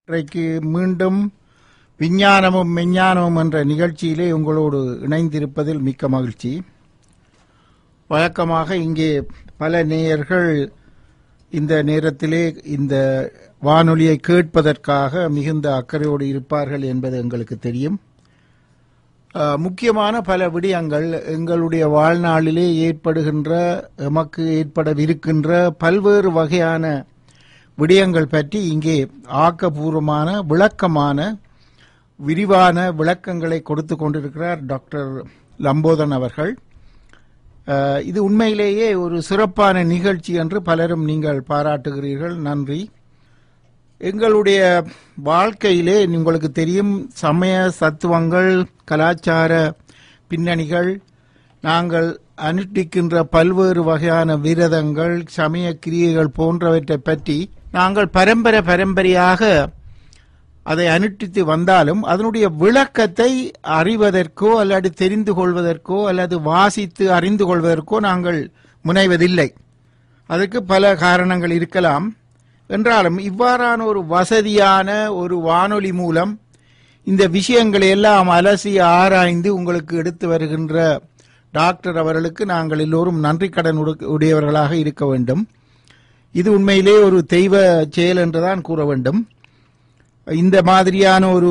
இன்றைக்கு மீண்டும் விஞ்ஞானமும் மெஞ்ஞானமும் என்ற நிகழ்ச்சியிலே உங்களோடு இணைந்திருப்பதில் மிக்க மகிழ்ச்சி வழக்கமாக இங்கே பல நேயர்கள் இந்த நேரத்திலே இந்த வானொலியை கேட்பதற்காக மிகுந்த அக்கறையோடு இருப்பார்கள் என்பது எங்களுக்கு தெரியும் அஹ், முக்கியமான பல விடயங்கள் எங்களுடைய வாழ்நாளிலே ஏற்படுகின்ற எமக்கு ஏற்படவிருக்கின்ற பல்வேறு வகையான விடயங்கள் பற்றி இங்கே ஆக்கபூர்வமான விளக்கமான விரிவான விளக்கங்களை கொடுத்து கொண்டிருக்கிறார் டாக்டர் லம்போதன் அவர்கள் அஹ், இது உண்மையிலேயே ஒரு சிறப்பான நிகழ்ச்சி என்று பலரும் நீங்கள் பாராட்டுகிறீர்கள் நன்றி எங்களுடைய வாழ்க்கையிலே உங்களுக்கு தெரியும் சமய தத்துவங்கள் கலாச்சார பின்னணிகள் நாங்கள் அனுஷ்டிக்கின்ற பல்வேறு வகையான விரதங்கள் சமய கிரியைகள் போன்றவற்றை பற்றி நாங்கள் பரம்பரை பரம்பரையாக அதை அனுஷ்டித்து வந்தாலும் அதனுடைய விளக்கத்தை அறிவதற்கோ அல்லது தெரிந்து கொள்வதற்கோ அல்லது வாசித்து அறிந்து கொள்வதற்கோ நாங்கள் முனைவதில்லை அதற்கு பல காரணங்கள் இருக்கலாம் என்றாலும் இவ்வாறான ஒரு வசதியான ஒரு வானொலி மூலம் இந்த விஷயங்களை எல்லாம் அலசி ஆராய்ந்து உங்களுக்கு எடுத்து வருகின்ற டாக்டர் அவர்களுக்கு நாங்கள் எல்லோரும் நன்றி கடன் உடு- உடையவர்களாக இருக்க வேண்டும் இது உண்மையிலே ஒரு தெய்வ செயல் என்றுதான் கூற வேண்டும் இந்த மாதிரியான ஒரு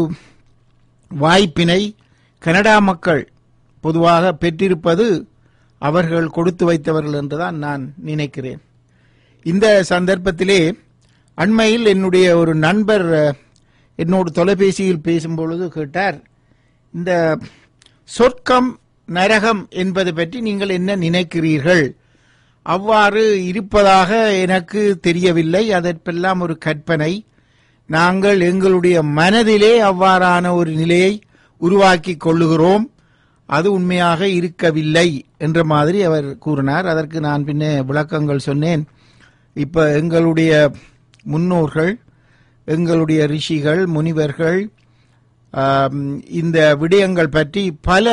வாய்ப்பினை கனடா மக்கள் பொதுவாக பெற்றிருப்பது அவர்கள் கொடுத்து வைத்தவர்கள் என்றுதான் நான் நினைக்கிறேன் இந்த சந்தர்ப்பத்திலே அண்மையில் என்னுடைய ஒரு நண்பர் அஹ், என்னோடு தொலைபேசியில் பேசும்பொழுது கேட்டார் இந்த சொர்க்கம் நரகம் என்பது பற்றி நீங்கள் என்ன நினைக்கிறீர்கள் அவ்வாறு இருப்பதாக எனக்கு தெரியவில்லை அதற்கெல்லாம் ஒரு கற்பனை நாங்கள் எங்களுடைய மனதிலே அவ்வாறான ஒரு நிலையை உருவாக்கி கொள்ளுகிறோம் அது உண்மையாக இருக்கவில்லை என்ற மாதிரி அவர் கூறினார் அதற்கு நான் பின்னே விளக்கங்கள் சொன்னேன் இப்ப எங்களுடைய முன்னோர்கள் எங்களுடைய ரிஷிகள் முனிவர்கள் ஆம், இந்த விடயங்கள் பற்றி பல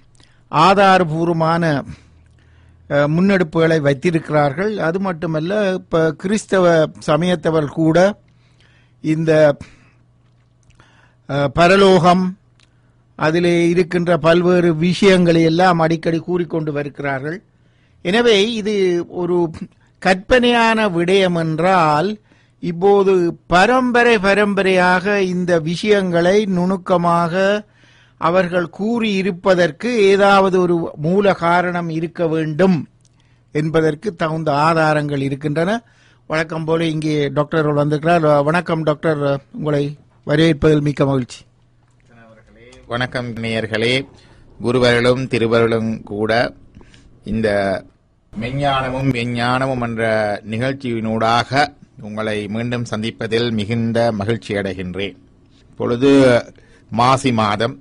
ஆதாரபூர்வமான அஹ், முன்னெடுப்புகளை வைத்திருக்கிறார்கள் அது மட்டுமல்ல இப்ப கிறிஸ்தவ சமயத்தவர் கூட இந்த அஹ், பரலோகம் அதிலே இருக்கின்ற பல்வேறு விஷயங்களை எல்லாம் அடிக்கடி கூறிக்கொண்டு வருகிறார்கள் எனவே இது ஒரு கற்பனையான விடயம் என்றால் இப்போது பரம்பரை பரம்பரையாக இந்த விஷயங்களை நுணுக்கமாக அவர்கள் கூறி இருப்பதற்கு ஏதாவது ஒரு மூல காரணம் இருக்க வேண்டும் என்பதற்கு தகுந்த ஆதாரங்கள் இருக்கின்றன வழக்கம் போல இங்கே டாக்டர் அவர்கள் வந்திருக்கிறார் வணக்கம் டாக்டர் உங்களை வரவேற்பதில் மிக்க மகிழ்ச்சி வணக்கம் நேயர்களே குருவர்களும் திருவர்களும் கூட இந்த மெஞ்ஞானமும் விஞ்ஞானமும் என்ற நிகழ்ச்சியினூடாக உங்களை மீண்டும் சந்திப்பதில் மிகுந்த மகிழ்ச்சி அடைகின்றேன் இப்பொழுது மாசி மாதம்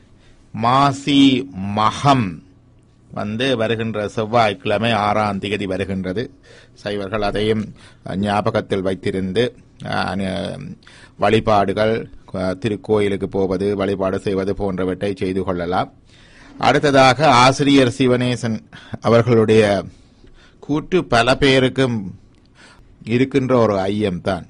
மாசி மகம் வந்து வருகின்ற செவ்வாய்க்கிழமை ஆறாம் தேதி வருகின்றது சைவர்கள் அதையும் ஞாபகத்தில் வைத்திருந்து அஹ், ந- வழிபாடுகள் அஹ், திருக்கோயிலுக்கு போவது வழிபாடு செய்வது போன்றவற்றை செய்து கொள்ளலாம் அடுத்ததாக ஆசிரியர் சிவனேசன் அவர்களுடைய கூற்று பல பேருக்கும் இருக்கின்ற ஒரு ஐயம்தான்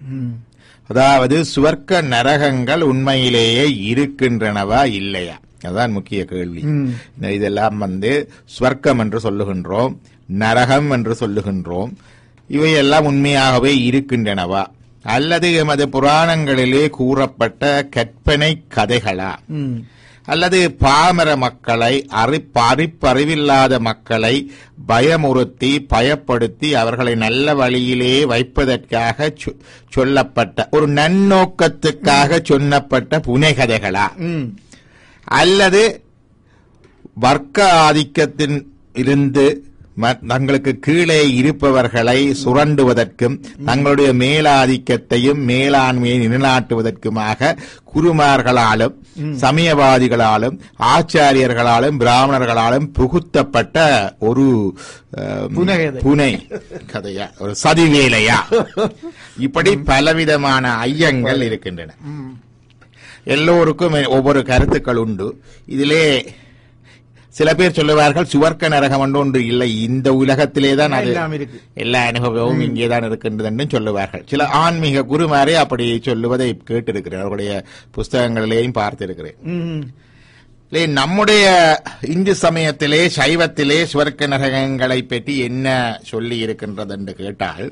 அதாவது சுவர்க்க நரகங்கள் உண்மையிலேயே இருக்கின்றனவா இல்லையா அதான் முக்கிய கேள்வி இதெல்லாம் வந்து ஸ்வர்க்கம் என்று சொல்லுகின்றோம் நரகம் என்று சொல்லுகின்றோம் இவையெல்லாம் உண்மையாகவே இருக்கின்றனவா அல்லது எமது புராணங்களிலே கூறப்பட்ட கற்பனை கதைகளா ம். அல்லது பாமர மக்களை அறிப் அறிப்பறிவில்லாத மக்களை பயமுறுத்தி பயப்படுத்தி அவர்களை நல்ல வழியிலே வைப்பதற்காக சொ- சொல்லப்பட்ட ஒரு நன்னோக்கத்துக்காக சொன்னப்பட்ட புனைகதைகளா ம். அல்லது வர்க்க ஆதிக்கத்தின் இருந்து ம- தங்களுக்கு கீழே இருப்பவர்களை சுரண்டுவதற்கும் தங்களுடைய மேலாதிக்கத்தையும் மேலாண்மையை நிலைநாட்டுவதற்குமாக குருமார்களாலும் சமயவாதிகளாலும் ஆச்சாரியர்களாலும் பிராமணர்களாலும் புகுத்தப்பட்ட ஒரு அஹ், புனைகதை. புனை கதையா ஒரு சதிவேலையா இப்படி பலவிதமான ஐயங்கள் இருக்கின்றன எல்லோருக்கும் ஒவ்வொரு கருத்துக்கள் உண்டு இதிலே சில பேர் சொல்லுவார்கள் சுவர்க்க நரகம் என்று ஒன்று இல்லை இந்த உலகத்திலே தான் அது எல்லாம் இருக்கு எல்லா அனுபவமும் இங்கேதான் இருக்கின்றது என்றும் சொல்லுவார்கள் சில ஆன்மீக குருமாரே அப்படி சொல்லுவதை கேட்டிருக்கிறேன் அவருடைய புஸ்தகங்களிலேயும் பார்த்திருக்கிறேன் ம். இல்லை, நம்முடைய இந்து சமயத்திலே சைவத்திலே சுவர்க்க நரகங்களை பற்றி என்ன சொல்லி இருக்கின்றது என்று கேட்டால்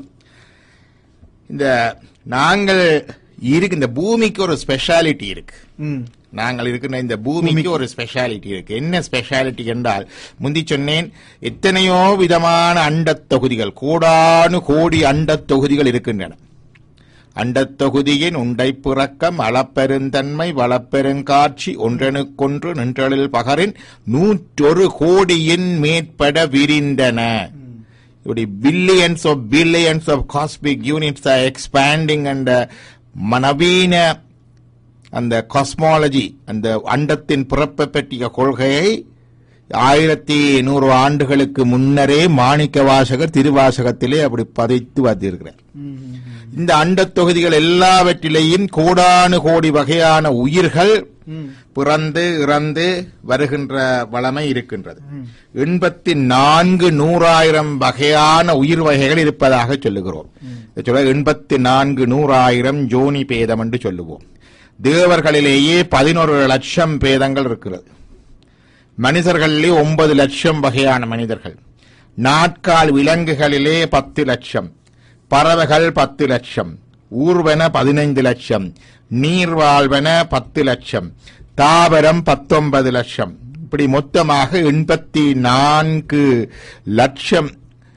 இந்த நாங்கள் இருக்கு இந்த பூமிக்கு ஒரு ஸ்பெஷாலிட்டி இருக்கு ம். நாங்கள் இருக்கின்ற இந்த பூமிக்கு ஒரு ஸ்பெஷாலிட்டி இருக்கு என்ன ஸ்பெஷாலிட்டி என்றால் முந்தி சொன்னேன் எத்தனையோ விதமான அண்டத் தொகுதிகள் கோடானு கோடி அண்டத் தொகுதிகள் இருக்கின்றன அண்டத் தொகுதியின் உண்டை பிறக்கம் அளப்பெருந்தன்மை வளப்பெருங்காட்சி ஒன்றனுக்கொன்று நின்றலில் பகரின் நூற்றொரு கோடியின் மேற்பட விரிந்தன இப்படி billions of billions of cosmic units are expanding and நவீன அந்த காஸ்மாலஜி அந்த அண்டத்தின் பிறப்பை பற்றிய கொள்கையை ஆயிரத்தி நூறு ஆண்டுகளுக்கு முன்னரே மாணிக்க வாசகர் திருவாசகத்திலே அப்படி பதித்து வந்திருக்கிறார் ம். இந்த அண்டத் தொகுதிகள் எல்லாவற்றிலேயும் கோடானு கோடி வகையான உயிர்கள் ம். பிறந்து இறந்து வருகின்ற வளமை இருக்கின்றது எண்பத்தி நான்கு நூறாயிரம் வகையான உயிர் வகைகள் இருப்பதாக சொல்லுகிறோம் இதை சொல்ல எண்பத்தி நான்கு நூறாயிரம் ஜோனி பேதம் என்று சொல்லுவோம் தேவர்களிலேயே பதினோரு லட்சம் பேதங்கள் இருக்கிறது மனிதர்களிலே ஒன்பது லட்சம் வகையான மனிதர்கள் நாட்கால் விலங்குகளிலே பத்து லட்சம் பறவைகள் பத்து லட்சம் ஊர்வன பதினைந்து லட்சம் நீர்வாழ்வன பத்து லட்சம் தாவரம் பத்தொன்பது லட்சம் இப்படி மொத்தமாக எண்பத்தி நான்கு லட்சம்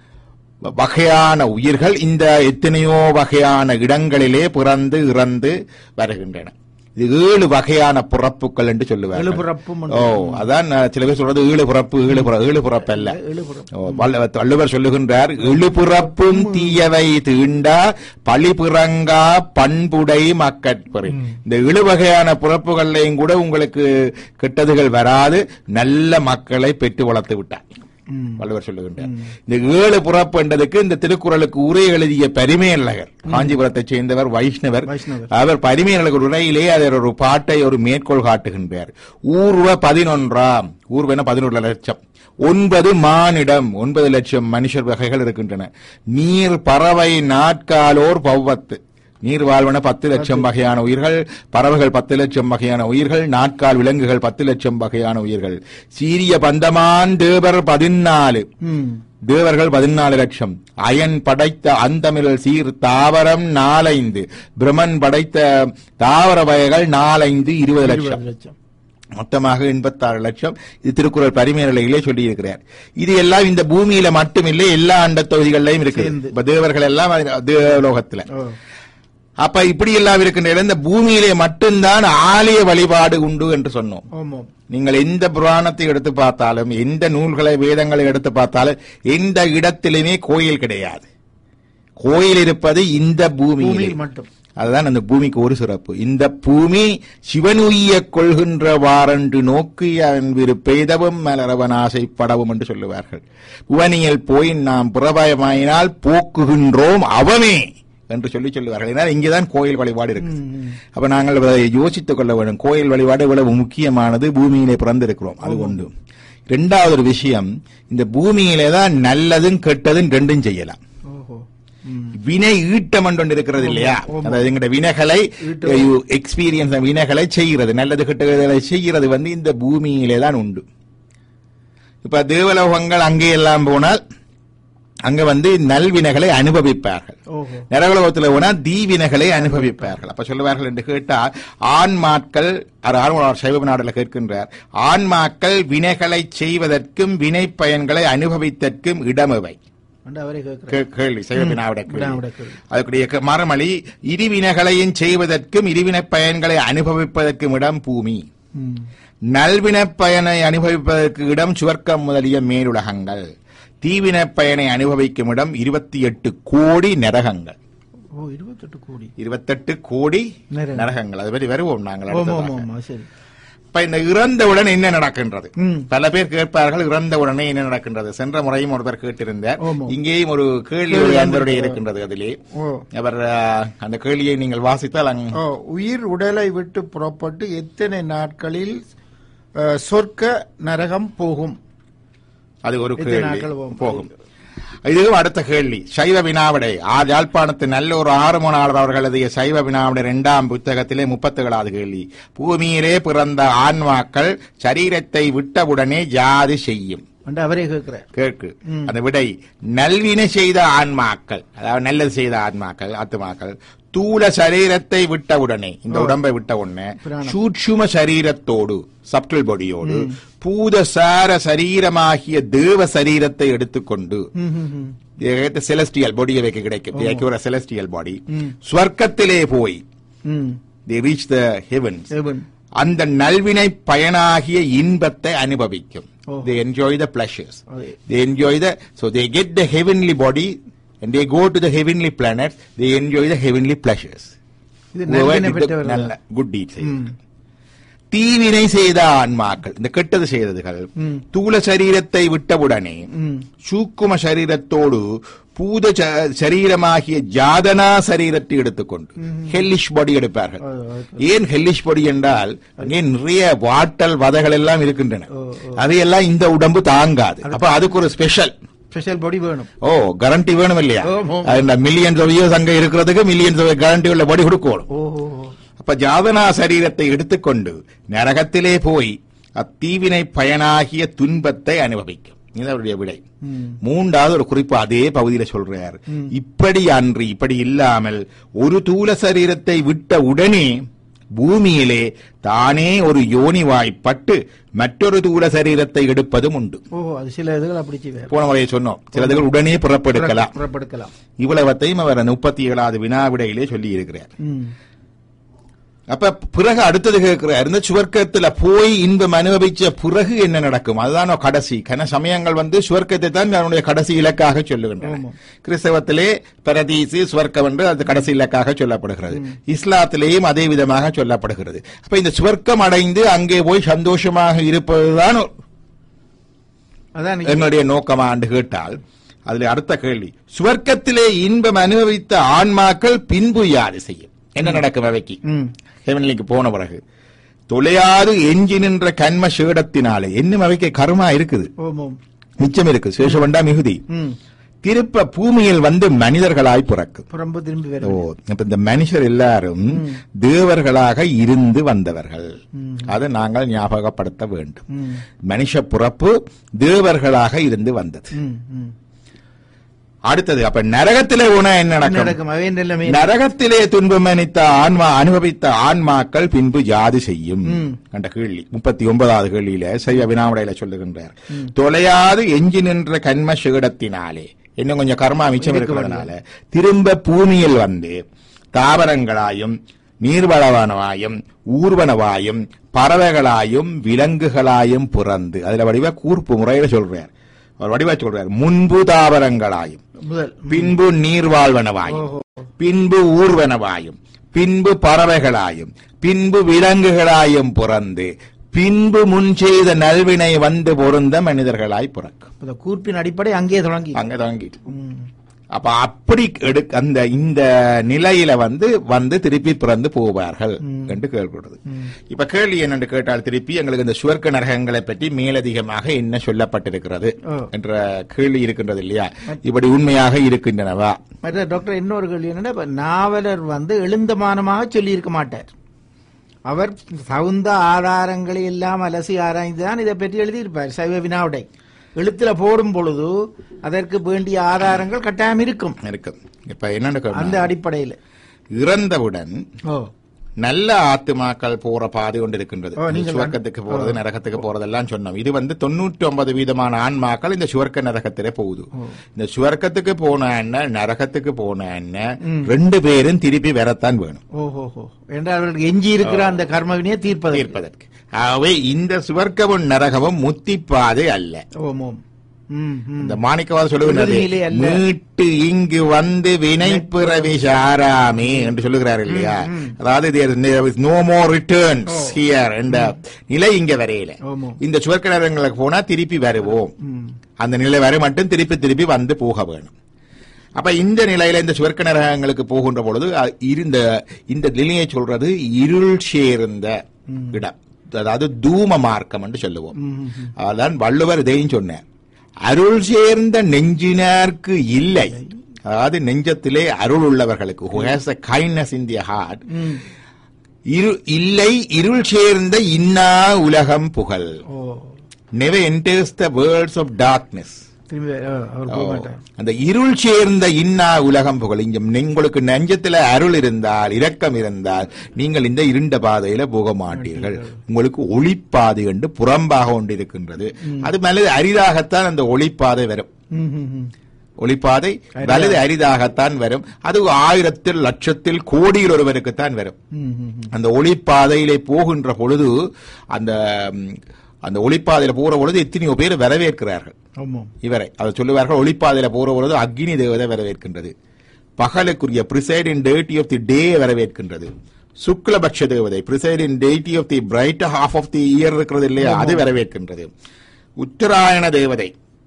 வகையான உயிர்கள் இந்த எத்தனையோ வகையான இடங்களிலே பிறந்து இறந்து வருகின்றன இது ஏழு வகையான பிறப்புகள் என்று சொல்லுவார்கள் எழுபிறப்பும் ஓ அதான் நான் சில பேர் சொல்றது ஏழு பிறப்பு ஏழு பிற- ஏழு பிறப்பு அல்ல எழுபிறப்பு ஓ, வல்ல- வள்ளுவர் சொல்லுகின்றார் எழுபிறப்பும் தீயவை தீண்டா பழிபிறங்கா பண்புடை மக்கட்புரை இந்த ஏழு வகையான பிறப்புகள்லையும் கூட உங்களுக்கு கெட்டதுகள் வராது நல்ல மக்களை பெற்று வளர்த்து விட்டார் ம். வள்ளுவர் சொல்லுகின்றார் இந்த ஏழு பிறப்பு என்றதுக்கு இந்த திருக்குறளுக்கு உரை எழுதிய பரிமேலழகர் காஞ்சிபுரத்தைச் சேர்ந்தவர் வைஷ்ணவர் வைஷ்ணவர். அவர் பரிமேலழகர் உரையிலே அதில் ஒரு பாட்டை ஒரு மேற்கோள் காட்டுகின்றார் ஊர்வ பதினொன்றாம் ஊர்வன பதினொரு லட்சம் ஒன்பது மானிடம் ஒன்பது லட்சம் மனுஷர் வகைகள் இருக்கின்றன நீர் பறவை நாட்காலோர் பௌவத்து நீர் வாழ்வன பத்து லட்சம் வகையான உயிர்கள் பறவைகள் பத்து லட்சம் வகையான உயிர்கள் நாட்கால் விலங்குகள் பத்து லட்சம் வகையான உயிர்கள் சீரிய பந்தமான் தேவர் பதினாலு ம். தேவர்கள் பதினாலு லட்சம் அயன் படைத்த அந்தமிழல் சீர் தாவரம் நாலைந்து பிரமன் படைத்த தாவர வகைகள் நாலைந்து இருபது லட்சம் இருபது லட்சம் மொத்தமாக எண்பத்தாறு லட்சம் இது திருக்குறள் பரிமேலையிலே சொல்லியிருக்கிறார் இது எல்லாம் இந்த பூமியில மட்டுமில்லை எல்லா அண்ட தொகுதிகளிலையும் இருக்கு சேர்ந்து. இப்ப தேவர்கள் எல்லாம் அது- தேவலோகத்துல ஓ. அப்ப இப்படி எல்லாம் இருக்கின்ற இடம் இந்த பூமியிலே மட்டும்தான் ஆலய வழிபாடு உண்டு என்று சொன்னோம் ஆமாம் நீங்கள் எந்த புராணத்தை எடுத்து பார்த்தாலும் எந்த நூல்களை வேதங்களை எடுத்து பார்த்தாலும் எந்த இடத்திலுமே கோயில் கிடையாது கோயில் இருப்பது இந்த பூமியில் பூமியில் மட்டும் அதுதான் அந்த பூமிக்கு ஒரு சிறப்பு இந்த பூமி சிவனுய்ய கொள்கின்றவாறென்று நோக்கிய அன்பிரு பெய்தவும் மலரவன் ஆசைப்படவும் என்று சொல்லுவார்கள் புவனியில் போய் நாம் புறபயமாயினால் போக்குகின்றோம் அவமே என்று சொல்லி சொல்லுவார்கள் ஏன்னா இங்கேதான் கோயில் வழிபாடு இருக்கு ம். அப்ப நாங்கள் அதை யோசித்துக் கொள்ள வேண்டும் கோயில் வழிபாடு இவ்வளவு முக்கியமானது பூமியிலே பிறந்திருக்கிறோம் அது ஒன்று இரண்டாவது ஒரு விஷயம் இந்த பூமியிலே தான் நல்லதும் கெட்டதும் ரெண்டும் செய்யலாம் ஓஹோ ம். வினை ஈட்டம் என்று ஒன்று இருக்கிறது இல்லையா அதாவது எங்கட வினைகளை எக்ஸ்பீரியன்ஸ் வினைகளை செய்கிறது நல்லது கெட்டதை செய்கிறது வந்து இந்த பூமியிலே தான் உண்டு இப்ப தேவலோகங்கள் அங்கே எல்லாம் போனால் அங்க வந்து நல்வினைகளை அனுபவிப்பார்கள் ஓஹோ நரகலோகத்தில் போனா தீவினைகளை அனுபவிப்பார்கள் அப்ப சொல்லுவார்கள் என்று கேட்டால் ஆன்மாக்கள் அது ஆர்வலர் சைவ நாடுல கேட்கின்றார் ஆன்மாக்கள் வினைகளை செய்வதற்கும் வினை பயன்களை அனுபவித்தற்கும் இடமவை அண்டு அவரே கேட்கிறார் கே- கேள்வி சைவ வினாவிட கேள்வி வினாவிட கேள்வி. அதுக்குரிய க- மறுமொழி இருவினைகளையும் செய்வதற்கும் இருவினை பயன்களை அனுபவிப்பதற்கும் இடம் பூமி ம். நல்வினைப் பயனை அனுபவிப்பதற்கு இடம் சுவர்க்கம் முதலிய மேலுலகங்கள் தீவினைப் பயனை அனுபவிக்கும் இடம் இருபத்தி எட்டு கோடி நரகங்கள் ஓ இருபத்தெட்டு கோடி இருபத்தெட்டு கோடி நரகம். நரகங்கள் அது மாதிரி வருவோம் நாங்கள் ஓமா அடுத்ததாக. ஆமா சரி இப்ப இந்த இறந்தவுடன் என்ன நடக்கின்றது ம். பல பேர் கேட்பார்கள் இறந்தவுடனே என்ன நடக்கின்றது சென்ற முறையும் ஒருவர் கேட்டிருந்தார் ஆமாம். இங்கேயும் ஒரு கேள்வி ஒரு அன்பருடைய இருக்கின்றது அதிலே ஓ அவர் அஹ், அந்த கேள்வியை நீங்கள் வாசித்தால் அங்- ஓ உயிர் உடலை விட்டு புறப்பட்டு எத்தனை நாட்களில் அஹ், சொர்க்க நரகம் போகும் அது ஒரு எத்தனை கேள்வி நாட்கள் போகும்? போகும் இதுவும் அடுத்த கேள்வி சைவ வினாவிடை ஆ யாழ்ப்பாணத்து நல்ல ஒரு ஆறுமணாளர் அவர்கள் எழுதிய சைவ வினாவிடை இரண்டாம் புத்தகத்திலே முப்பத்துகளாவது கேள்வி பூமியிலே பிறந்த ஆன்மாக்கள் சரீரத்தை விட்டவுடனே ஜாதி செய்யும் என்று அவரே கேட்கிறார் கேட்கு அந்த விடை நல்வினை செய்த ஆன்மாக்கள் அதாவது நல்லது செய்த ஆன்மாக்கள் ஆத்மாக்கள் தூல சரீரத்தை விட்டவுடனே இந்த உடம்பை விட்ட உடனே பிராணம். சூட்சும சரீரத்தோடு சப்டில் பாடியோடு பூதசார சரீரமாகிய தேவ சரீரத்தை எடுத்துக்கொண்டு செலஸ்டியல் பாடியை வைக்க கிடைக்கும் ஒரு செலஸ்டியல் பாடி ஸ்வர்க்கத்திலே போய் தி ரீச் த ஹெவன்ஸ் தேவன் அந்த நல்வினை பயனாகிய இன்பத்தை அனுபவிக்கும் Oh. they enjoy the pleasures அதே. they enjoy the so they get the heavenly body and they go to the heavenly planets they enjoy the heavenly pleasures இது Whoever நல்வினை did the பெற்றவர்கள் நல்ல குட் டீட் தீவினை செய்த ஆன்மாக்கள் இந்த கெட்டது செய்ததுகள் ம். தூல சரீரத்தை விட்டவுடனே ம். சூக்கும சரீரத்தோடு பூத ச- சரீரமாகிய ஜாதனா சரீரத்தை எடுத்துக்கொண்டு ஹெல்லிஷ் பாடி எடுப்பார்கள் அது, அது. ஏன் ஹெல்லிஷ் பாடி என்றால் அங்கே நிறைய வாட்டல் வதைகள் எல்லாம் இருக்கின்றன ஓ, ஓ. அதையெல்லாம் இந்த உடம்பு தாங்காது அப்ப அதுக்கு ஒரு ஸ்பெஷல் ஸ்பெஷல் பாடி வேணும் ஓ கரண்டி வேணும் இல்லையா ஆமா. மில்லியன்ஸ் ஆஃப் இயர்ஸ் அங்க இருக்கிறதுக்கு மில்லியன்ஸ் ஆஃப் கரண்டி உள்ள பாடி கொடுக்கணும் ஓஹோ அப்ப ஜாதனா சரீரத்தை எடுத்துக்கொண்டு நரகத்திலே போய் அத்தீவினை பயனாகிய துன்பத்தை அனுபவிக்கும் இது அவருடைய விடை ம். மூன்றாவது ஒரு குறிப்பு அதே பகுதியில சொல்றார் இப்படி அன்றி இப்படி இல்லாமல் ஒரு தூல சரீரத்தை விட்ட உடனே பூமியிலே தானே ஒரு யோனிவாய்ப்பட்டு மற்றொரு தூல சரீரத்தை எடுப்பதும் உண்டு ஓஹோ அது சில இதுகள் அப்படி செய்வார் போன முறையை சொன்னோம் சிலதுகள் உடனே புறப்படுக்கலாம் புறப்படுக்கலாம் இவ்வளவத்தையும் அவர் முப்பத்தி ஏழாவது வினாவிடையிலே சொல்லி இருக்கிறார் ம். அப்ப பிறகு அடுத்தது கேட்கிறார் இந்த சுவர்க்கத்துல போய் இன்பம் அனுபவிச்ச பிறகு என்ன நடக்கும் அதுதான் கடைசி கன சமயங்கள் வந்து சுவர்க்கத்தை தான் அவனுடைய கடைசி இலக்காக சொல்லுகின்றன ஆமா. கிறிஸ்தவத்திலே பரதீசு சுவர்க்கம் என்று அது கடைசி இலக்காக சொல்லப்படுகிறது இஸ்லாத்திலேயும் அதே விதமாக சொல்லப்படுகிறது அப்ப இந்த சுவர்க்கம் அடைந்து அங்கே போய் சந்தோஷமாக இருப்பதுதான் அதான் நீங்க- என்னுடைய நோக்கமா என்று கேட்டால் அதுல அடுத்த கேள்வி சுவர்க்கத்திலே இன்பம் அனுபவித்த ஆன்மாக்கள் பின்பு யாது செய்யும் என்ன நடக்கும் அவைக்கு ம். ஹெவன்லிக்கு போன பிறகு தொலையாது எஞ்சி நின்ற கண்ம சேடத்தினாலே இன்னும் அவைக்கு கர்மா இருக்குது ஓம் ஓம் மிச்சம் இருக்கு சேஷவண்டா மிகுதி ம். திருப்ப பூமியில் வந்து மனிதர்களாய் பிறக்கும் புறம்பு திரும்பி ஓ வரும் அப்ப இந்த மனுஷர் எல்லாரும் தேவர்களாக இருந்து வந்தவர்கள் அதை நாங்கள் ஞாபகப்படுத்த வேண்டும் ம். மனுஷ பிறப்பு தேவர்களாக இருந்து வந்தது ம். ம். அடுத்தது அப்ப நரகத்திலே உன என்ன என்ன நடக்கும் நடக்கும் அவை நிலைமை நரகத்திலே துன்பம் அனித்த ஆன்மா அனுபவித்த ஆன்மாக்கள் பின்பு யாது செய்யும் கண்ட கேள்வி முப்பத்தி ஒன்பதாவது கேள்வியில செய்ய வினாவுடையில சொல்லுகின்றார் தொலையாது எஞ்சி நின்ற கண்ம சேடத்தினாலே இன்னும் கொஞ்சம் கர்மா மிச்சம் இருக்கிறதுனால திரும்ப பூமியில் வந்து தாவரங்களாயும் நீர்வளவனவாயும் ஊர்வனவாயும் பறவைகளாயும் விலங்குகளாயும் பிறந்து அதுல வடிவ கூர்ப்பு முறையில சொல்றார் அவர் வடிவா சொல்றார் முன்பு தாவரங்களாயும் முதல் பின்பு நீர்வாழ்வனவாயும் ஓஹோ. பின்பு ஊர்வனவாயும் பின்பு பறவைகளாயும் பின்பு விலங்குகளாயும் பிறந்து பின்பு முன் செய்த நல்வினை வந்து பொருந்த மனிதர்களாய் பிறக்கும் இந்த கூர்ப்பின் அடிப்படை அங்கேயே தொடங்கி அங்க தாங்கிட்டு ம். அப்ப அப்படி எடுக்க அந்த இந்த நிலையில வந்து வந்து திருப்பி பிறந்து போவார்கள் என்று கேள்விப்படுது இப்ப கேள்வி என்னென்று கேட்டால் திருப்பி எங்களுக்கு இந்த சுவர்க்க நரகங்களை பற்றி மேலதிகமாக என்ன சொல்லப்பட்டிருக்கிறது ஓ. என்ற கேள்வி இருக்கின்றது இல்லையா இப்படி உண்மையாக இருக்கின்றனவா மற்ற டாக்டர் இன்னொரு கேள்வி என்னன்னா இப்ப நாவலர் வந்து எழுந்தமானமாக சொல்லி இருக்க மாட்டார் அவர் தகுந்த ஆதாரங்களை எல்லாம் அலசி ஆராய்ந்துதான் இதை பற்றி எழுதியிருப்பார் சைவ வினாவுடை எழுத்துல போடும் பொழுது அதற்கு வேண்டிய ஆதாரங்கள் கட்டாயம் இருக்கும் இருக்கும் இப்ப என்னன்னு அந்த கேட்டா, அடிப்படையில் இறந்தவுடன் ஓ நல்ல ஆத்துமாக்கள் போற பாதை கொண்டு இருக்கின்றது ஓ, நீங்கள் சுவர்க்கத்துக்கு போறது நரகத்துக்கு போறதெல்லாம் சொன்னோம் இது வந்து தொண்ணூற்றி ஒன்பது வீதமான ஆன்மாக்கள் இந்த சுவர்க்க நரகத்திலே போகுது இந்த சுவர்க்கத்துக்கு போன என்ன நரகத்துக்கு போன என்ன ரெண்டு பேரும் திருப்பி வரத்தான் வேணும் ஓஹோஹோ என்றால் அவர்களுக்கு எஞ்சி இருக்கிற அந்த கர்மவினையை தீர்ப்பதற்கு தீர்ப்பதற்கு ஆகவே இந்த சுவர்க்கமும் நரகமும் முத்திப்பாதை அல்ல ஓம் ஓம் ம், ம். இந்த மாணிக்கவாத சொல்லுகிறது விடுதியிலே அல்ல. மீட்டு இங்கு வந்து வினை பிறவி சாராமே என்று சொல்லுகிறார் இல்லையா அதாவது நோ மோர் ரிட்டர்ன்ஸ் ஹியர் என்ற நிலை இங்க வரையில ஆமா. இந்த சுவர்க்க நரகங்களுக்கு போனா திருப்பி வருவோம் ம். அந்த நிலை வரை மட்டும் திருப்பி திருப்பி வந்து போக வேணும் அப்ப இந்த நிலையில இந்த சுவர்க்க நரகங்களுக்கு போகின்ற பொழுது அ, இருந்த இந்த நிலையை சொல்றது இருள் சேர்ந்த இடம் அதாவது தூம மார்க்கம் என்று சொல்லுவோம் ம், ம். அதான் வள்ளுவர் இதையும் சொன்னார் அருள் சேர்ந்த நெஞ்சினார்க்கு இல்லை அதாவது நெஞ்சத்திலே அருள் உள்ளவர்களுக்கு who has a kindness in their heart ம். இரு இல்லை இருள் சேர்ந்த இன்னா உலகம் புகழ் ஓ never enters the worlds of darkness திரும்பி ஆ, அவர் போக மாட்டார் அந்த இருள் சேர்ந்த இன்னா உலகம் புகழ் இங்க உங்களுக்கு நெஞ்சத்துல அருள் இருந்தால் இரக்கம் இருந்தால் நீங்கள் இந்த இருண்ட பாதையில போக மாட்டீர்கள் உங்களுக்கு ஒளிப்பாதை என்று புறம்பாக ஒன்று இருக்கின்றது அது மேலே அரிதாகத்தான் அந்த ஒளிப்பாதை வரும் ம், ம், ம். ஒளிப்பாதை வலது அரிதாகத்தான் வரும் அது ஆயிரத்தில் லட்சத்தில் கோடியில் ஒருவருக்குத்தான் வரும் ம், ம், ம். அந்த ஒளிப்பாதையிலே போகின்ற பொழுது அந்த ம், அந்த ஒளிப்பாதையில போற பொழுது எத்தனையோ பேர் வரவேற்கிறார்கள் ஆமாம் இவரை அதை சொல்லுவார்கள் ஒளிப்பாதையில போற பொழுது அக்னி தேவதை வரவேற்கின்றது பகலுக்குரிய பிரிசைட் இன் டேட்டி ஆஃப் தி டே வரவேற்கின்றது சுக்லபக்ஷ தேவதை presiding deity of the bright half of the year இருக்கிறது இல்லையா அது வரவேற்கின்றது உத்தராயண தேவதை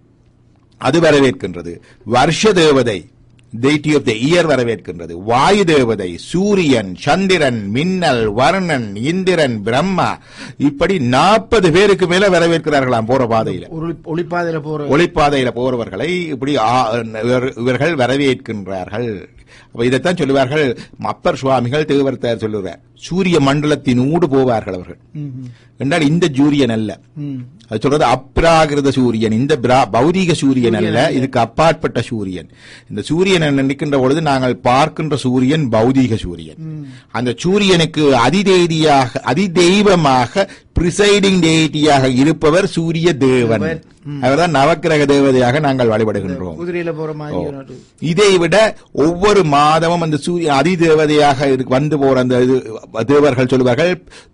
அது வரவேற்கின்றது வருஷ தேவதை deity of the இயர் வரவேற்கின்றது வாயு தேவதை சூரியன் சந்திரன் மின்னல் வருணன் இந்திரன் பிரம்மா இப்படி நாற்பது பேருக்கு மேல வரவேற்கிறார்களாம் போற பாதையில ஒரு ஒளிப்பாதையில போற ஒளிப்பாதையில போறவர்களை இப்படி ஆ- இவர்- இவர்கள் வரவேற்கின்றார்கள் அப்ப இதைத்தான் சொல்லுவார்கள் அப்பர் சுவாமிகள் தேவர்த்தார் சொல்லுவார் சூரிய மண்டலத்தின் ஊடு போவார்கள் அவர்கள் ம், ம். என்றால் இந்த சூரியன் அல்ல ம். அது சொல்றது அப்ராகிருத சூரியன் இந்த பிரா- பௌதீக சூரியன் அல்ல இதுக்கு அப்பாற்பட்ட சூரியன் இந்த சூரியன் நினைக்கின்ற பொழுது நாங்கள் பார்க்கின்ற சூரியன் பௌதீக சூரியன் அந்த சூரியனுக்கு அதிதெய்தியாக அதிதெய்வமாக பிரிசைடிங் டேட்டியாக இருப்பவர் சூரிய தேவன் அவர்தான் நவக்கிரக தேவதையாக நாங்கள் வழிபடுகின்றோம் குதிரையில போற மாதிரி ஒரு- இதை விட ஒவ்வொரு மாதமும் அந்த சூரிய அதிதேவதையாக இருக்கு- வந்து போற அந்த இது தேவர்கள் சொல்லுவார்கள்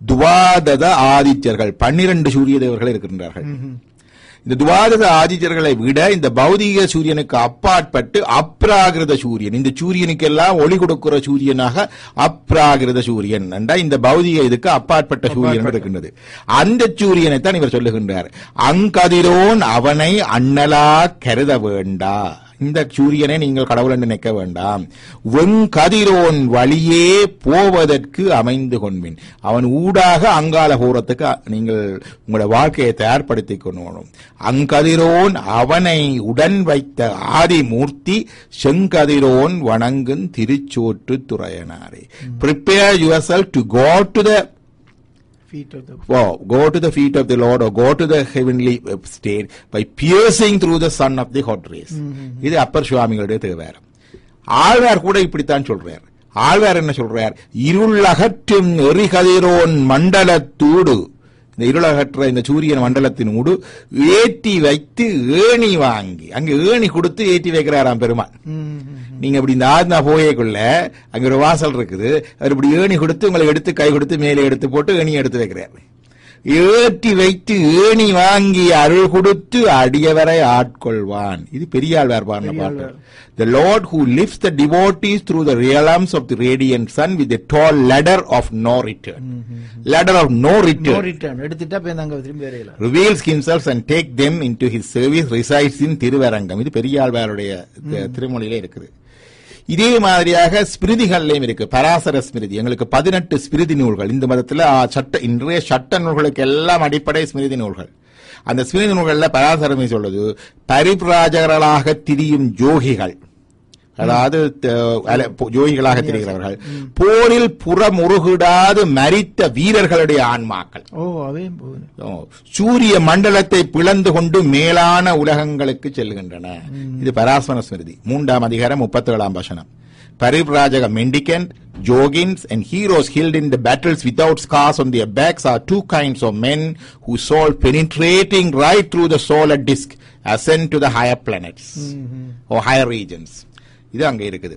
துவாதத ஆதித்யர்கள் பன்னிரண்டு சூரிய தேவர்கள் இருக்கின்றார்கள் இந்த துவாதத ஆதித்யர்களை விட இந்த பௌதீக சூரியனுக்கு அப்பாற்பட்டு அப்ராகிருத சூரியன் இந்த சூரியனுக்கெல்லாம் ஒளி கொடுக்கிற சூரியனாக அப்ராகிருத சூரியன் என்றா இந்த பௌதீக இதுக்கு அப்பாற்பட்ட சூரியன் இருக்கின்றது அந்த சூரியனை தான் இவர் சொல்லுகின்றார் அங்கதிரோன் அவனை அண்ணலா கருத வேண்டா இந்த சூரியனை நீங்கள் கடவுள் என்று நினைக்க வேண்டாம் வெங்கதிரோன் வழியே போவதற்கு அமைந்து கொள்வின் அவன் ஊடாக அங்கால போறதுக்கு நீங்கள் உங்களோட வாழ்க்கையை தயார்படுத்திக் கொள்ளணும் அங்கதிரோன் அவனை உடன் வைத்த ஆதிமூர்த்தி செங்கதிரோன் வணங்கும் திருச்சோற்று துறையனாரே prepare yourself to go to the feet of the Wow, go to the feet of the Lord or go to the heavenly uh, state by piercing through the sun of the hot rays. இது அப்பர் சுவாமிகளுடைய தேவாரம் ஆழ்வார் கூட இப்படித்தான் சொல்றார் ஆழ்வார் என்ன சொல்றார் இருளகற்றும் எரிகதிரோன் மண்டலத்தூடு இந்த இருளகற்ற இந்த சூரியன் மண்டலத்தின் ஊடு ஏற்றி வைத்து ஏணி வாங்கி அங்க ஏணி கொடுத்து ஏற்றி வைக்கிறாராம் பெருமாள் நீங்க இப்படி இந்த ஆத்மா போயக்குள்ள அங்க ஒரு வாசல் இருக்குது அவர் இப்படி ஏணி கொடுத்து உங்களுக்கு எடுத்து கை கொடுத்து மேலே எடுத்து போட்டு ஏணி எடுத்து வைக்கிறார் ஏற்றி வைத்து ஏணி வாங்கி அருள் கொடுத்து அடியவரை ஆட்கொள்வான் இது பெரியாழ்வார் பாடின பாட்டு The Lord who lifts the devotees through the realms of the radiant sun with a tall ladder of no return. Ladder of no no return. return எடுத்துட்டா போய் அங்க திரும்பி வரையலாம் reveals himself and take them into his service resides in Thiruvarangam இது பெரியாழ்வாருடைய தி- திருமொழியிலே இருக்குது இதே மாதிரியாக ஸ்மிருதிகள்லயும் இருக்கு பராசர ஸ்மிருதி எங்களுக்கு பதினெட்டு ஸ்மிருதி நூல்கள் இந்த மதத்துல ஆ, சட்ட இன்றைய சட்ட நூல்களுக்கு எல்லாம் அடிப்படை ஸ்மிருதி நூல்கள் அந்த ஸ்மிருதி நூல்கள்ல பராசரமை சொல்லுது பரிப்ராஜகர்களாக திரியும் ஜோகிகள் அதாவது த- அல- பொ- ஜோகிகளாக திரிகிறவர்கள் போரில் புறமுருகிடாது மரித்த வீரர்களுடைய ஆன்மாக்கள் ஓ அவே போகுது ஓ, சூரிய மண்டலத்தை பிளந்து கொண்டு மேலான உலகங்களுக்கு செல்கின்றன இது பராஸ்மர ஸ்மிருதி மூன்றாம் அதிகாரம் முப்பத்தி ஏழாம் வசனம் பரிப்ராஜக மெண்டிகண்ட் ஜோகின்ஸ் and heroes killed in the battles without scars on their backs are two kinds of men whose soul penetrating right through the solar disk ascend to the higher planets or higher regions இது அங்க இருக்குது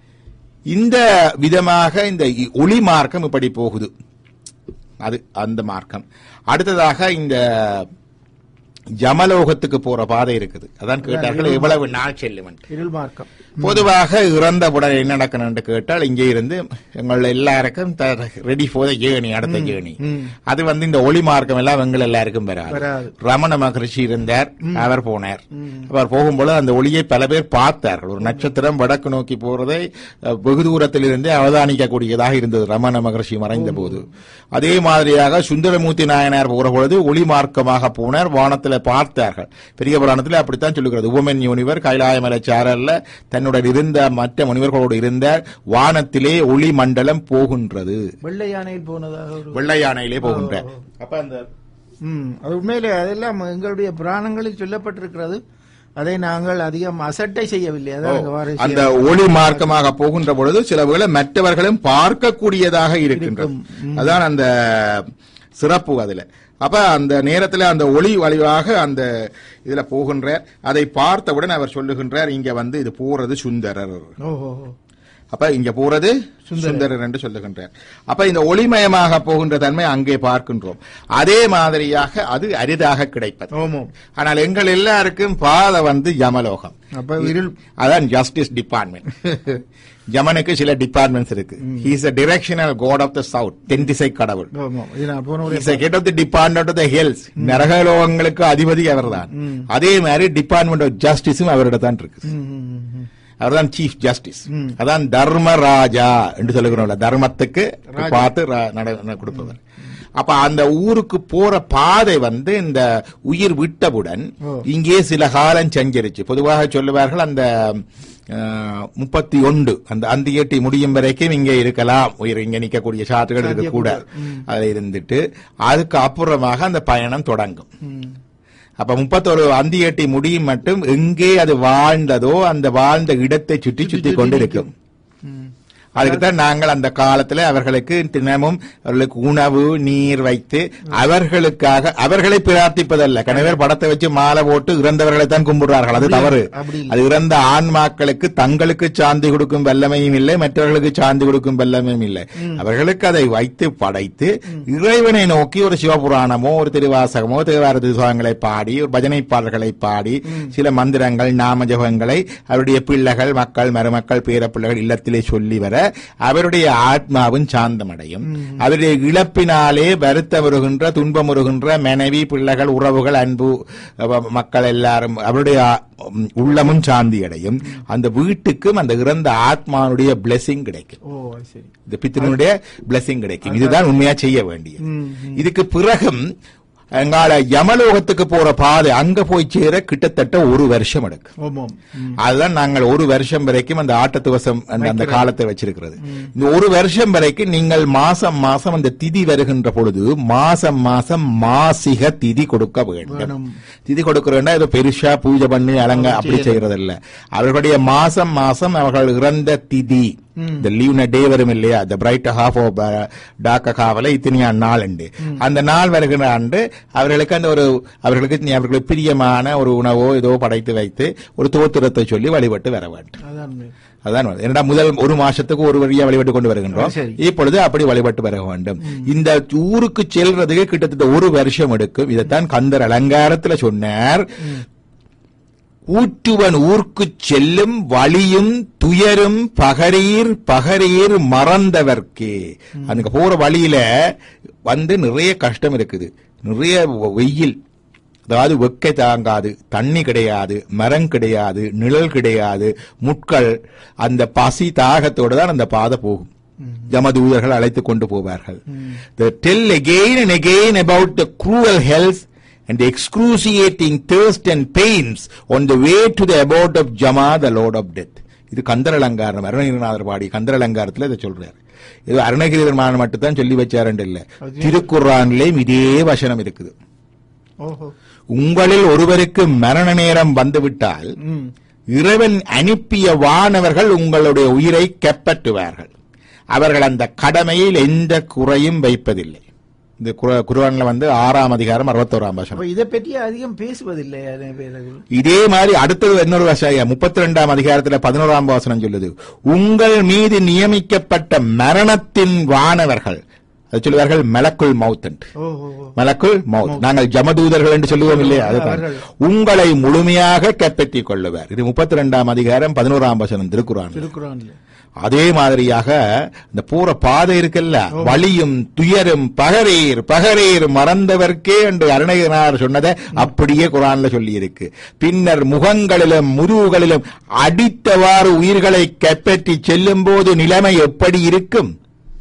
இந்த விதமாக இந்த இ- ஒளி மார்க்கம் இப்படி போகுது அது அந்த மார்க்கம் அடுத்ததாக இந்த ஜமலோகத்துக்கு போற பாதை இருக்குது அதான் கேட்டார்கள் எவ்வளவு நாள் செல்லும் என்று. இருள் மார்க்கம் பொதுவாக இறந்தவுடன் என்ன நடக்கணும்னு கேட்டால் இங்கே இருந்து எங்கள் எல்லாருக்கும் ரெடி ஃபார் த ஜேர்னி அடுத்த ஜேர்னி ம். அது வந்து இந்த ஒளி மார்க்கம் எல்லாம் எங்கள் எல்லாருக்கும் வராது வராது. ரமண மகரிஷி இருந்தார் அவர் போனார் அவர் போகும்போது அந்த ஒளியை பல பேர் பார்த்தார்கள் ஒரு நட்சத்திரம் வடக்கு நோக்கி போறதை அஹ், வெகு தூரத்தில் இருந்தே அவதானிக்கக்கூடியதாக இருந்தது ரமண மகரிஷி மறைந்த போது அதே மாதிரியாக சுந்தரமூர்த்தி நாயனார் போற பொழுது ஒளி மார்க்கமாக போனார் வானத்தில் பார்த்தார்கள் பெரிய புராணத்தில் அப்படித்தான் சொல்லுகிறது உவமன் யூனிவர் கைலாயமலை சாரல்ல தன்னுடன் இருந்த மற்ற முனிவர்களோடு இருந்த வானத்திலே ஒளி மண்டலம் போகின்றது வெள்ளை யானையில் போனதாக ஒரு வெள்ளை யானையிலே போகின்ற அப்ப அந்த ம் அது உண்மையிலே அதெல்லாம் எங்களுடைய புராணங்களில் சொல்லப்பட்டிருக்கிறது அதை நாங்கள் அதிகம் அசட்டை செய்யவில்லை அதான் அங்க வார அந்த ஒளி மார்க்கமாக போகின்ற பொழுது சில வேளை மற்றவர்களும் பார்க்கக்கூடியதாக இருக்கின்றது அதான் அந்த சிறப்பு அதுல அப்ப அந்த நேரத்துல அந்த ஒளி வழியாக அந்த இதுல போகின்ற அதை பார்த்தவுடன் அவர் சொல்லுகின்றார் இங்க வந்து இது போறது சுந்தரர் ஓஹோ அப்ப இங்க போறது சுந்தரர் என்று சொல்லுகின்றார் அப்ப இந்த ஒளிமயமாக போகின்ற தன்மை அங்கே பார்க்கின்றோம் அதே மாதிரியாக அது அரிதாக கிடைப்பது ஓமோம் ஆனால் எங்கள் எல்லாருக்கும் பாதை வந்து யமலோகம் அப்ப இருள் அதான் ஜஸ்டிஸ் டிபார்ட்மெண்ட் யமனுக்கு சில டிபார்ட்மெண்ட்ஸ் இருக்கு he's a directional god of the south தென் திசை கடவுள் ஓமோம் இது நான் போன முறை is head of the department of the hells நரகலோகங்களுக்கு அதிபதி அவர்தான் அதே மாதிரி டிபார்ட்மெண்ட் ஆஃப் ஜஸ்டிஸும் அவரிடம் தான் இருக்கு ம், ம், ம். அவர்தான் சீஃப் ஜஸ்டிஸ் அதான் தர்மராஜா என்று சொல்லுகிறோம்ல தர்மத்துக்கு பார்த்து ரா- நட- நட- கொடுப்பவர் அப்ப அந்த ஊருக்கு போற பாதை வந்து இந்த உயிர் விட்டவுடன் இங்கே சில காலம் சஞ்சரிச்சு பொதுவாக சொல்லுவார்கள் அந்த முப்பத்தி ஒன்று அந்த அந்த எட்டி முடியும் வரைக்கும் இங்கே இருக்கலாம் உயிர் இங்க நிக்கக்கூடிய சாத்துகள் இருக்கக்கூட அதுல இருந்துட்டு அதுக்கு அப்புறமாக அந்த பயணம் தொடங்கும் ம். அப்ப முப்பத்தொரு அந்தி எட்டி முடியும் மட்டும் எங்கே அது வாழ்ந்ததோ அந்த வாழ்ந்த இடத்தை சுற்றி சுற்றி கொண்டிருக்கும் ம். அதுக்குத்தான் நாங்கள் அந்த காலத்துல அவர்களுக்கு தினமும் அவர்களுக்கு உணவு நீர் வைத்து அவர்களுக்காக அவர்களை பிரார்த்திப்பதல்ல கணவர் படத்தை வச்சு மாலை போட்டு இறந்தவர்களை தான் கும்பிடுறார்கள் அது தவறு அப்படி இல்லை. அது இறந்த ஆன்மாக்களுக்கு தங்களுக்கு சாந்தி கொடுக்கும் வல்லமையும் இல்லை மற்றவர்களுக்கு சாந்தி கொடுக்கும் வல்லமையும் இல்லை அவர்களுக்கு அதை வைத்து படைத்து இறைவனை நோக்கி ஒரு சிவபுராணமோ ஒரு திருவாசகமோ தேவார திருவாகங்களை பாடி ஒரு பஜனை பாடல்களை பாடி சில மந்திரங்கள் நாம ஜபங்களை அவருடைய பிள்ளைகள் மக்கள் மருமக்கள் பேர பிள்ளைகள் இல்லத்திலே சொல்லி வர அவருடைய ஆத்மாவும் சாந்தமடையும் அவருடைய இழப்பினாலே வருத்த வருகின்ற துன்பம் வருகின்ற மனைவி பிள்ளைகள் உறவுகள் அன்பு அவ- மக்கள் எல்லாரும் அவருடைய ஆ- உம், உள்ளமும் சாந்தி அடையும் அந்த வீட்டுக்கும் அந்த இறந்த ஆத்மானுடைய blessing கிடைக்கும் ஓ அது சரி இந்த பித்தினுடைய blessing கிடைக்கும் இதுதான் உண்மையா செய்ய வேண்டியது ம், இதுக்கு பிறகும் எங்கால யமலோகத்துக்கு போற பாதை அங்க போய் சேர கிட்டத்தட்ட ஒரு வருஷம் எடுக்கும் ஓமோம் ம். அதுதான் நாங்கள் ஒரு வருஷம் வரைக்கும் அந்த ஆட்டத்துவசம் அந்த- அந்த காலத்தை வச்சிருக்கிறது இந்த ஒரு வருஷம் வரைக்கும் நீங்கள் மாசம் மாசம் அந்த திதி வருகின்ற பொழுது மாசம் மாசம் மாசிக திதி கொடுக்க வேண்டும் வேணும். திதி கொடுக்க வேண்டாம் ஏதோ பெருசா பூஜை பண்ணி அலங்க அப்படி செய்யறது இல்ல அவர்களுடைய மாசம் மாசம் அவர்கள் இறந்த திதி இந்த லீவ்ன டே வரும் இல்லையா the பிரைட் ஹாஃப் ஆஃப் டாக்க காவல இத்தனையா நாள் உண்டு அந்த நாள் வருகிற ஆண்டு அவர்களுக்கு அந்த ஒரு அவர்களுக்கு நீ அவர்களுக்கு பிரியமான ஒரு உணவோ ஏதோ படைத்து வைத்து ஒரு தோத்திரத்தை சொல்லி வழிபட்டு வர வேண்டும் அதான் உண்மை. அதான் வந்து. என்னடா முதல் ஒரு மாசத்துக்கு ஒரு வழியா வழிபட்டு கொண்டு வருகின்றோம் சரி. இப்பொழுது அப்படி வழிபட்டு வர வேண்டும் இந்த ஊருக்கு செல்றதுக்கு கிட்டத்தட்ட ஒரு வருஷம் எடுக்கும் இதைத்தான் கந்தர் அலங்காரத்துல சொன்னார் ஊற்றுவன் ஊர்க்குச் செல்லும் வழியும் துயரும் பகரீர் பகரீர் மறந்தவர்க்கே அங்க போற வழியில வந்து நிறைய கஷ்டம் இருக்குது நிறைய வெ- வெயில் அதாவது வெக்கை தாங்காது தண்ணி கிடையாது மரம் கிடையாது நிழல் கிடையாது முட்கள் அந்த பசி தாகத்தோட தான் அந்த பாதை போகும் ஜமதூதர்கள் அழைத்துக் கொண்டு போவார்கள் The tell again and again about the cruel health and the excruciating thirst and pains on the way to the abode of Jama, the Lord of Death. இது கந்தர் அலங்காரம் அருணகிரிநாதர் பாடி கந்தர் அலங்காரத்துல இதை சொல்றாரு இது அருணகிரிநாதர் மட்டும் தான் சொல்லி வச்சாருன்னு இல்ல திருக்குர்ஆன்லயும் இதே வசனம் இருக்குது ஓஹோ உங்களில் ஒருவருக்கு மரண நேரம் வந்துவிட்டால் ம் இறைவன் அனுப்பிய வானவர்கள் உங்களுடைய உயிரை கெப்பற்றுவார்கள் அவர்கள் அந்த கடமையில் எந்த குறையும் வைப்பதில்லை இந்த குர- குர்ஆன்ல வந்து ஆறாம் அதிகாரம் அறுபத்தோராம் அப்ப வசனம் இதை பற்றி அதிகம் பேசுவதில்லை அதே பேரர்கள் இதே மாதிரி அடுத்தது இன்னொரு வசனம் முப்பத்தி ரெண்டாம் அதிகாரத்துல பதினோராம் வசனம் சொல்லுது உங்கள் மீது நியமிக்கப்பட்ட மரணத்தின் வானவர்கள் அது சொல்லுவார்கள் மலக்குள் மவுத் என்று ஓ ஓ ஓ மலக்குள் மவுத் நாங்கள் ஜமதூதர்கள் என்று சொல்லுவோம் இல்லையா அதுதான் அவர்கள். உங்களை முழுமையாக கைப்பற்றிக் கொள்ளுவார் இது முப்பத்தி ரெண்டாம் அதிகாரம் பதினோராம் வசனம் திருக்குறான் திருக்குறான்ல அதே மாதிரியாக இந்த போற பாதை இருக்குல்ல வலியும் துயரும் பகரீர் பகரீர் மறந்தவர்க்கே என்று அருணகிரினார் சொன்னதை அப்படியே குரான்ல சொல்லி இருக்கு பின்னர் முகங்களிலும் முதுகுகளிலும் அடித்தவாறு உயிர்களை கைப்பற்றி செல்லும் போது நிலைமை எப்படி இருக்கும்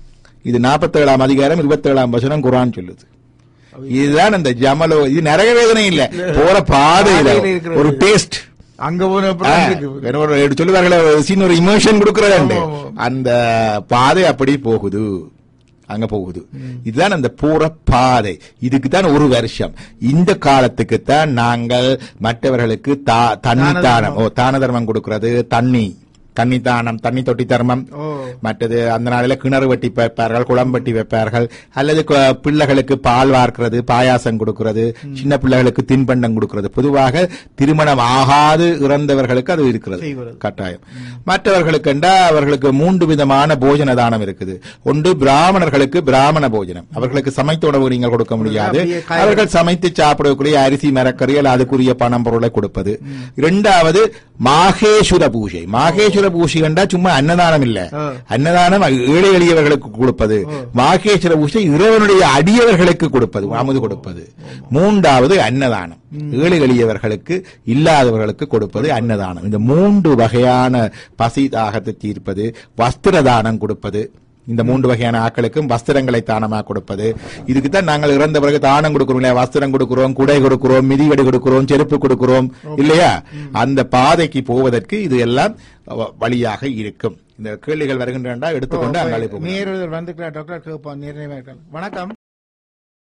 இது நாற்பத்தேழாம் அதிகாரம் இருபத்தேழாம் வசனம் குரான் சொல்லுது இதுதான் அந்த ஜமலோ இது நரக வேதனை இல்ல போற பாதையில பாதையில இருக்கிறது. ஒரு டேஸ்ட் அங்க போன அப்புறம் இருக்கு. என்ன ஒரு எடுத்து சொல்லுவார்களே ஒரு சின்ன ஒரு இமோஷன் கொடுக்கறது ஆமா, ஆமா. அந்த பாதை அப்படி போகுது அங்க போகுது இதுதான் அந்த போற பாதை இதுக்கு தான் ஒரு வருஷம் இந்த காலத்துக்கு தான் நாங்கள் மற்றவர்களுக்கு தா- தண்ணி தான தானம் ஓ தான தர்மம் கொடுக்கிறது தண்ணி தண்ணி தானம் தண்ணி தொட்டி தர்மம் ஓ மற்றது அந்த நாளில கிணறு வெட்டி வைப்பார்கள் குளம் வெட்டி வைப்பார்கள் அல்லது கு- பிள்ளைகளுக்கு பால் வார்க்கிறது பாயாசம் கொடுக்கிறது சின்ன பிள்ளைகளுக்கு தின்பண்டம் கொடுக்கிறது பொதுவாக திருமணம் ஆகாது இறந்தவர்களுக்கு அது இருக்கிறது செய்வது. கட்டாயம் மற்றவர்களுக்கு என்றா அவர்களுக்கு மூன்று விதமான போஜன தானம் இருக்குது ஒன்று பிராமணர்களுக்கு பிராமண போஜனம் அவர்களுக்கு சமைத்த உணவு நீங்கள் கொடுக்க முடியாது அப்படியே காய் அவர்கள் சமைத்து சாப்பிடக்கூடிய அரிசி மரக்கறி அல்லது அதுக்குரிய பணம் பொருளை கொடுப்பது இரண்டாவது மாகேஸ்வர பூஜை மாகேஸ்வர பூஜை என்றா சும்மா அன்னதானம் இல்ல ஆ. அன்னதானம் ஏழை எளியவர்களுக்கு கொடுப்பது மாகேஸ்வர பூஜை இறைவனுடைய அடியவர்களுக்கு கொடுப்பது அமுது கொடுப்பது மூன்றாவது அன்னதானம் ஏழை எளியவர்களுக்கு இல்லாதவர்களுக்கு கொடுப்பது அன்னதானம் இந்த மூன்று வகையான பசி தாகத்தை தீர்ப்பது வஸ்திர தானம் கொடுப்பது இந்த மூன்று வகையான ஆட்களுக்கும் வஸ்திரங்களை தானமாக கொடுப்பது இதுக்கு தான் நாங்கள் இறந்த பிறகு தானம் கொடுக்கிறோம் இல்லையா வஸ்திரம் கொடுக்கிறோம் குடை கொடுக்கிறோம் மிதிவடி கொடுக்கிறோம் செருப்பு கொடுக்கிறோம் இல்லையா அந்த பாதைக்கு போவதற்கு இது எல்லாம் வ- வழியாக இருக்கும் இந்த கேள்விகள் வருகின்றன எடுத்துக்கொண்டு அங்காளி போகலாம் நேர் வந்துக்கிறார் டாக்டர் கேட்போம் நேரடியாக வணக்கம்